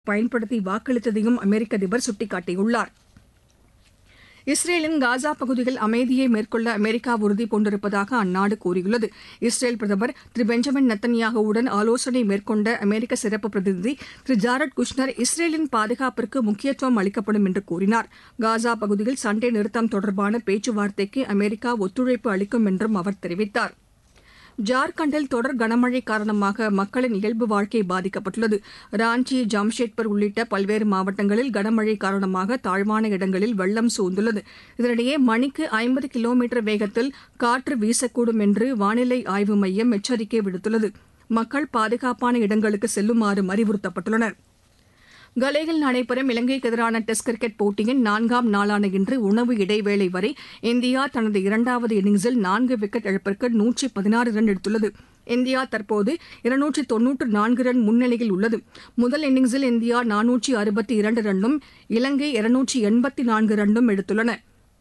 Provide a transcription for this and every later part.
பயன்படுத்தி வாக்களித்ததையும் அமெரிக்க அதிபர் சுட்டிக்காட்டியுள்ளார் இஸ்ரேலின் காசா பகுதியில் அமைதியை மேற்கொள்ள அமெரிக்கா உறுதி பூண்டிருப்பதாக அந்நாடு கூறியுள்ளது இஸ்ரேல் பிரதமர் திரு பெஞ்சமின் நெத்தன்யாகுவுடன் ஆலோசனை மேற்கொண்ட அமெரிக்க சிறப்பு பிரதிநிதி திரு ஜாரட் குஷ்னர் இஸ்ரேலின் பாதுகாப்பிற்கு முக்கியத்துவம் அளிக்கப்படும் என்று கூறினார் காசா பகுதியில் சண்டை நிறுத்தம் தொடர்பான பேச்சுவார்த்தைக்கு அமெரிக்கா ஒத்துழைப்பு அளிக்கும் என்றும் அவர் தெரிவித்தார் ஜார்க்கண்டில் தொடர் கனமழை காரணமாக மக்களின் இயல்பு வாழ்க்கை பாதிக்கப்பட்டுள்ளது ராஞ்சி ஜாம்ஷெட்பர் உள்ளிட்ட பல்வேறு மாவட்டங்களில் கனமழை காரணமாக தாழ்வான இடங்களில் வெள்ளம் சூழ்ந்துள்ளது இதனிடையே மணிக்கு ஐம்பது கிலோமீட்டர் வேகத்தில் காற்று வீசக்கூடும் என்று வானிலை ஆய்வு மையம் எச்சரிக்கை விடுத்துள்ளது மக்கள் பாதுகாப்பான இடங்களுக்கு செல்லுமாறு அறிவுறுத்தப்பட்டுள்ளனா் கலேயில் நடைபெறும் இலங்கைக்கு எதிரான டெஸ்ட் கிரிக்கெட் போட்டியின் நான்காம் நாளான இன்று உணவு இடைவேளை வரை இந்தியா தனது இரண்டாவது இன்னிங்ஸில் நான்கு விக்கெட் இழப்பிற்கு நூற்றி பதினாறு ரன் எடுத்துள்ளது இந்தியா தற்போது இருநூற்றி தொன்னூற்று நான்கு ரன் முன்னிலையில் உள்ளது முதல் இன்னிங்ஸில் இந்தியா நானூற்றி அறுபத்தி இரண்டு ரன்னும் இலங்கை இருநூற்றி எண்பத்தி நான்கு ரன்னும் எடுத்துள்ளன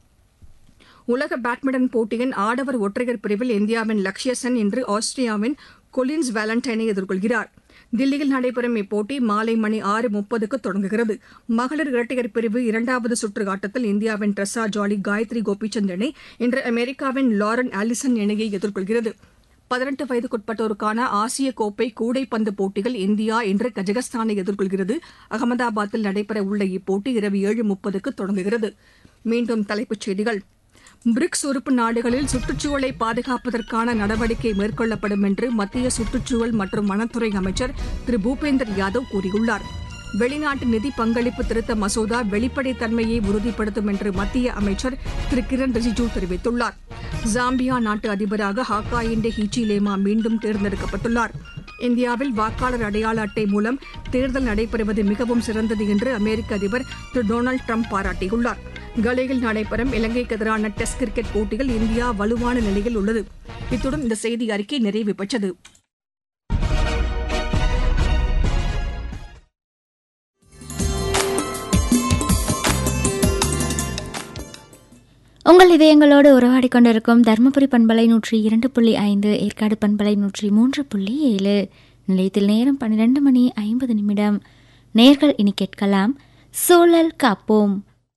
உலக பேட்மிண்டன் போட்டியின் ஆடவர் ஒற்றையர் பிரிவில் இந்தியாவின் லக்ஷ்ய சென் இன்று ஆஸ்திரியாவின் கொலின்ஸ் வேலண்டைனை எதிர்கொள்கிறார் தில்லியில் நடைபெறும் இப்போட்டி மாலை மணி ஆறு முப்பதுக்கு தொடங்குகிறது மகளிர் இரட்டையர் பிரிவு இரண்டாவது சுற்று ஆட்டத்தில் இந்தியாவின் ட்ரெஸா ஜாலி காயத்ரி கோபிச்சந்த் இணை இன்று அமெரிக்காவின் லாரன் ஆலிசன் இணையை எதிர்கொள்கிறது பதினெட்டு வயதுக்குட்பட்டோருக்கான ஆசிய கோப்பை கூடைப்பந்து போட்டியில் இந்தியா இன்று கஜகஸ்தானை எதிர்கொள்கிறது அகமதாபாத்தில் நடைபெற உள்ள இப்போட்டி இரவு ஏழு முப்பதுக்கு தொடங்குகிறது மீண்டும் தலைப்புச் செய்திகள் பிரிக்ஸ் உறுப்பு நாடுகளில் சுற்றுச்சூழலை பாதுகாப்பதற்கான நடவடிக்கை மேற்கொள்ளப்படும் என்று மத்திய சுற்றுச்சூழல் மற்றும் வனத்துறை அமைச்சர் திரு பூபேந்தர் யாதவ் கூறியுள்ளார் வெளிநாட்டு நிதி பங்களிப்பு திருத்த மசோதா வெளிப்படைத்தன்மையை உறுதிப்படுத்தும் என்று மத்திய அமைச்சர் திரு கிரண் ரிஜிஜூ தெரிவித்துள்ளார் ஜாம்பியா நாட்டு அதிபராக ஹாக்கா இண்டே ஹீச்சிலேமா மீண்டும் தேர்ந்தெடுக்கப்பட்டுள்ளார் இந்தியாவில் வாக்காளர் அடையாள அட்டை மூலம் தேர்தல் நடைபெறுவது மிகவும் சிறந்தது என்று அமெரிக்க அதிபர் திரு டொனால்டு ட்ரம்ப் பாராட்டியுள்ளார் கலேயில் நடைபெறும் இலங்கைக்கு எதிரான டெஸ்ட் கிரிக்கெட் போட்டியில் இந்தியா வலுவான நிலையில் உள்ளது இத்துடன் இந்த செய்தி அறிக்கை நிறைவு பெற்றது உங்கள் இதயங்களோடு உறவாடி கொண்டிருக்கும் தருமபுரி பண்பலை நூற்றி இரண்டு புள்ளி ஐந்து ஏற்காடு பண்பலை நூற்றி மூன்று புள்ளி ஏழு நிலையத்தில் நேரம் பன்னிரண்டு மணி ஐம்பது நிமிடம் நேர்கள் இனி கேட்கலாம் சூழல் காப்போம்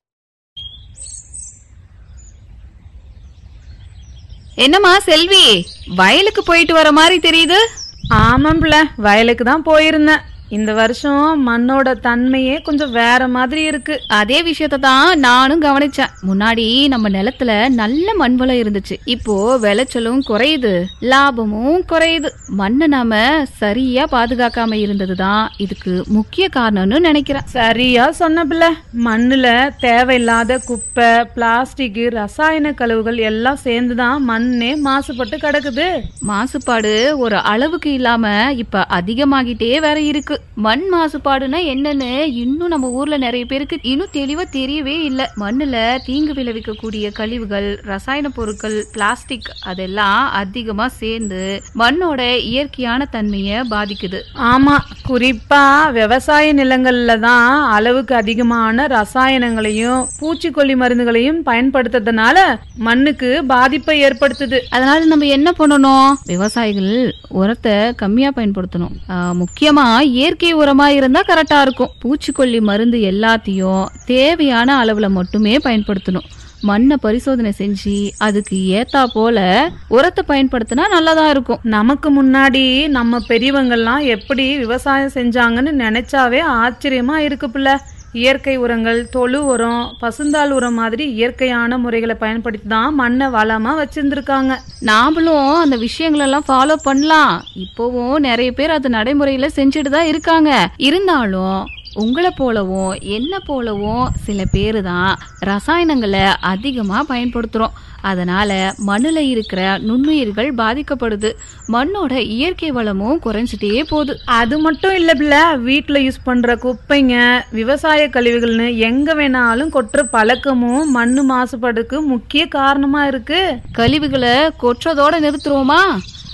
என்னம்மா செல்வி வயலுக்கு போயிட்டு வர மாதிரி தெரியுது ஆமாம்ல வயலுக்கு தான் போயிருந்தேன் இந்த வருஷம் மண்ணோட தன்மையே கொஞ்சம் வேற மாதிரி இருக்கு அதே விஷயத்த தான் நானும் கவனிச்சேன் முன்னாடி நம்ம நிலத்துல நல்ல மண் வளம் இருந்துச்சு இப்போ விளைச்சலும் குறையுது லாபமும் குறையுது மண்ணை நாம சரியா பாதுகாக்காம இருந்ததுதான் இதுக்கு முக்கிய காரணம்னு நினைக்கிறேன் சரியா சொன்ன பிள்ளை மண்ணுல தேவையில்லாத குப்பை பிளாஸ்டிக் ரசாயன கழிவுகள் எல்லாம் சேர்ந்துதான் மண்ணே மாசுபட்டு கிடக்குது மாசுபாடு ஒரு அளவுக்கு இல்லாம இப்ப அதிகமாகிட்டே வேற இருக்கு மண் மாசுபாடுனா என்னன்னு இன்னும் நம்ம ஊர்ல நிறைய பேருக்கு இன்னும் தெளிவா தெரியவே இல்ல மண்ணுல தீங்கு விளைவிக்கக்கூடிய கழிவுகள் ரசாயன பொருட்கள் பிளாஸ்டிக் அதெல்லாம் அதிகமா சேர்ந்து மண்ணோட இயற்கையான தன்மைய பாதிக்குது ஆமா குறிப்பா விவசாய நிலங்கள்ல தான் அளவுக்கு அதிகமான ரசாயனங்களையும் பூச்சிக்கொல்லி மருந்துகளையும் பயன்படுத்துறதுனால மண்ணுக்கு பாதிப்பை ஏற்படுத்துது அதனால நம்ம என்ன பண்ணணும் விவசாயிகள் உரத்தை கம்மியா பயன்படுத்தணும் ஆஹ், முக்கியமா இயற்கை உரமா இருந்தா கரெக்டா இருக்கும் பூச்சிக்கொல்லி மருந்து எல்லாத்தையும் தேவையான அளவுல மட்டுமே பயன்படுத்தணும் மண்ணை பரிசோதனை செஞ்சு அதுக்கு ஏத்தா போல உரத்தை பயன்படுத்தினா நல்லதா இருக்கும் நமக்கு முன்னாடி நம்ம பெரியவங்கெல்லாம் எப்படி விவசாயம் செஞ்சாங்கன்னு நினைச்சாவே ஆச்சரியமா இருக்கு பிள்ளை இயற்கை உரங்கள் தொழு உரம் பசுந்தாள் உரம் மாதிரி இயற்கையான முறைகளை பயன்படுத்தி தான் மண்ணை வளமா வச்சிருந்திருக்காங்க நாமளும் அந்த விஷயங்களெல்லாம் ஃபாலோ பண்ணலாம் இப்போவும் நிறைய பேர் அது நடைமுறையில செஞ்சுட்டு தான் இருக்காங்க இருந்தாலும் உங்களை போலவும் என்ன போலவும் சில பேர் தான் ரசாயனங்களை அதிகமா பயன்படுத்துறோம் அதனால மண்ணுல இருக்கிற நுண்ணுயிர்கள் பாதிக்கப்படுது மண்ணோட இயற்கை வளமும் குறைஞ்சிட்டே போகுது அது மட்டும் இல்ல பிள்ள வீட்டுல யூஸ் பண்ற குப்பைங்க விவசாய கழிவுகள்னு எங்க வேணாலும் கொட்டுற பழக்கமும் மண்ணு மாசுபாடுக்கு முக்கிய காரணமா இருக்கு கழிவுகளை கொற்றதோட நிறுத்துறோமா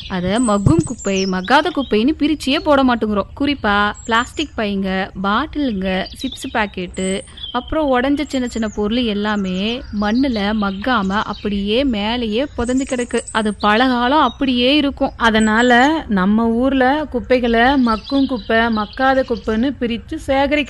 அதை மக்கும் குப்பை மக்காத குப்பைன்னு பிரிச்சியே போட மாட்டேங்கிறோம் குறிப்பா பிளாஸ்டிக் பைங்க பாட்டிலுங்க சிப்ஸ் பாக்கெட்டு அப்புறம் உடஞ்ச சின்ன சின்ன பொருள் எல்லாமே மண்ணுல மக்காம அப்படியே மேலேயே புதந்து கிடக்கு அது பல காலம் அப்படியே இருக்கும் அதனால நம்ம ஊர்ல குப்பைகளை மக்கும் குப்பை மக்காத குப்பைன்னு பிரித்து சேகரிக்க